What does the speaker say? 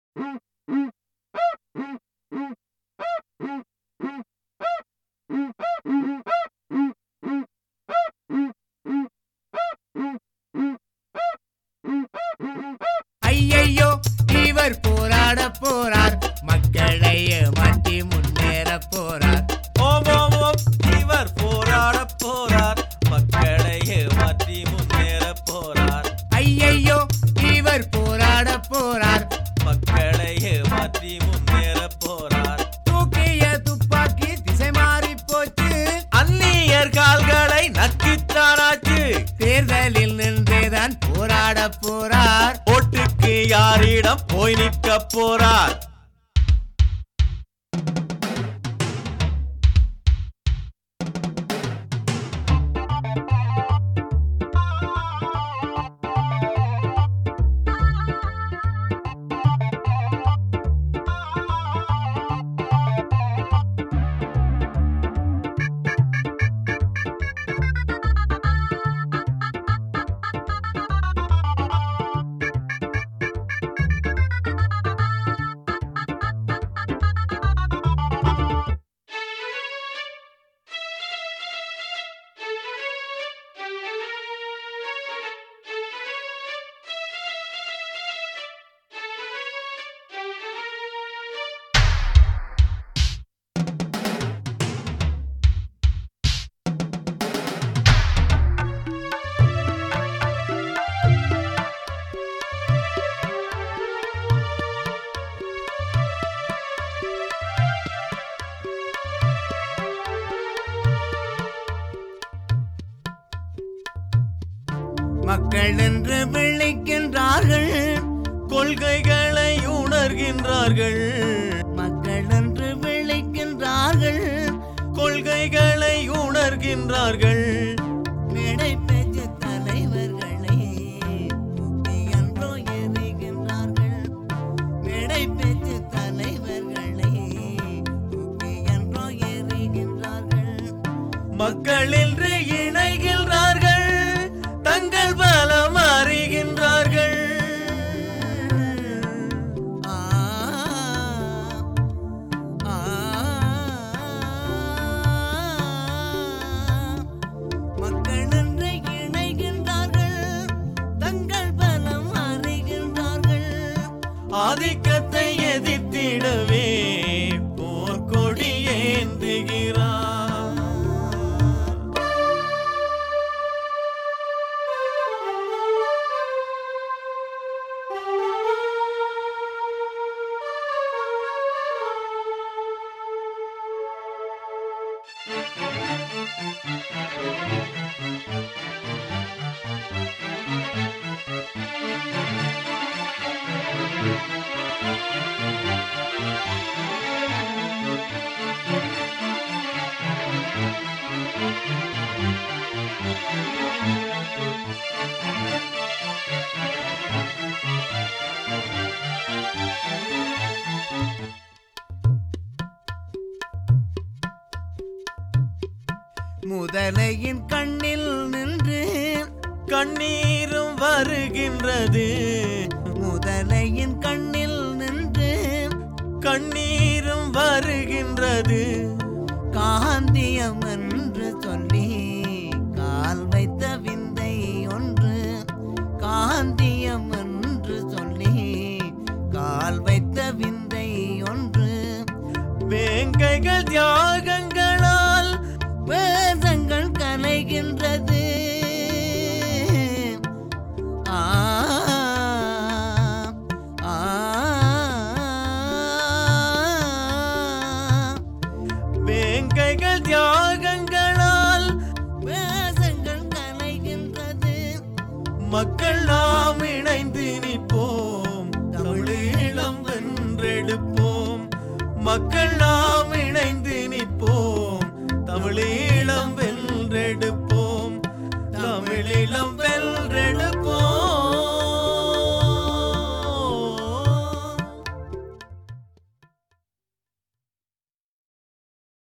ஐயையோ இவர் போராட போறார் மக்களை மாற்றி முன்னேற போறார் ஓம் ஓம் ஓம் இவர் போராட போறார் மக்களை ஏமாற்றி முன்னேற போறார் ஐயையோ இவர் போராட போறார் மக்களை ஏமாற்றி முன்னேற போறார் தூக்கிய துப்பாக்கி திசை மாறி போச்சு அந்நியர் கால்களை நக்கித்தானாச்சு தேர்தலில் நின்றேதான் போராட போறார் ஓட்டுக்கு யாரிடம் போய் நிற்க போறார் மக்கள் என்று விழிக்கின்றார்கள் கொள்கைகளை உணர்கின்றார்கள் மக்கள் என்று விழிக்கின்றார்கள் கொள்கைகளை உணர்கின்றார்கள் மேடை பேச்சு தலைவர்களை தூக்கி என்றோ எறிகின்றார்கள் மேடை பேச்சு தலைவர்களை தூக்கி என்றோ எறிகின்றார்கள் மக்கள் என்று இணைகின்றார்கள் தங்கள் பலம் அறிகின்றார்கள் ஆ, ஆ, மக்கள் என்று இணைகின்றார்கள் தங்கள் பலம் அறிகின்றார்கள் ஆதிக்கத்தை எதிர்த்திடவே போர்க்கொடி ஏந்துகிறார் முதலையின் கண்ணில் நின்று கண்ணீரும் வருகின்றது முதலையின் கண்ணில் நின்று கண்ணீரும் வருகின்றது காந்தியம் என்று சொல்லி கால் வைத்த விந்தை ஒன்று காந்தியம் என்று சொல்லி கால் வைத்த விந்தை ஒன்று வேங்கைகள் தியாகங்களால் வேதங்கள் கலைகின்றது ஆ ஆ, வேங்கைகள் தியாகங்களால் வேதங்கள் கலைகின்றது மக்கள்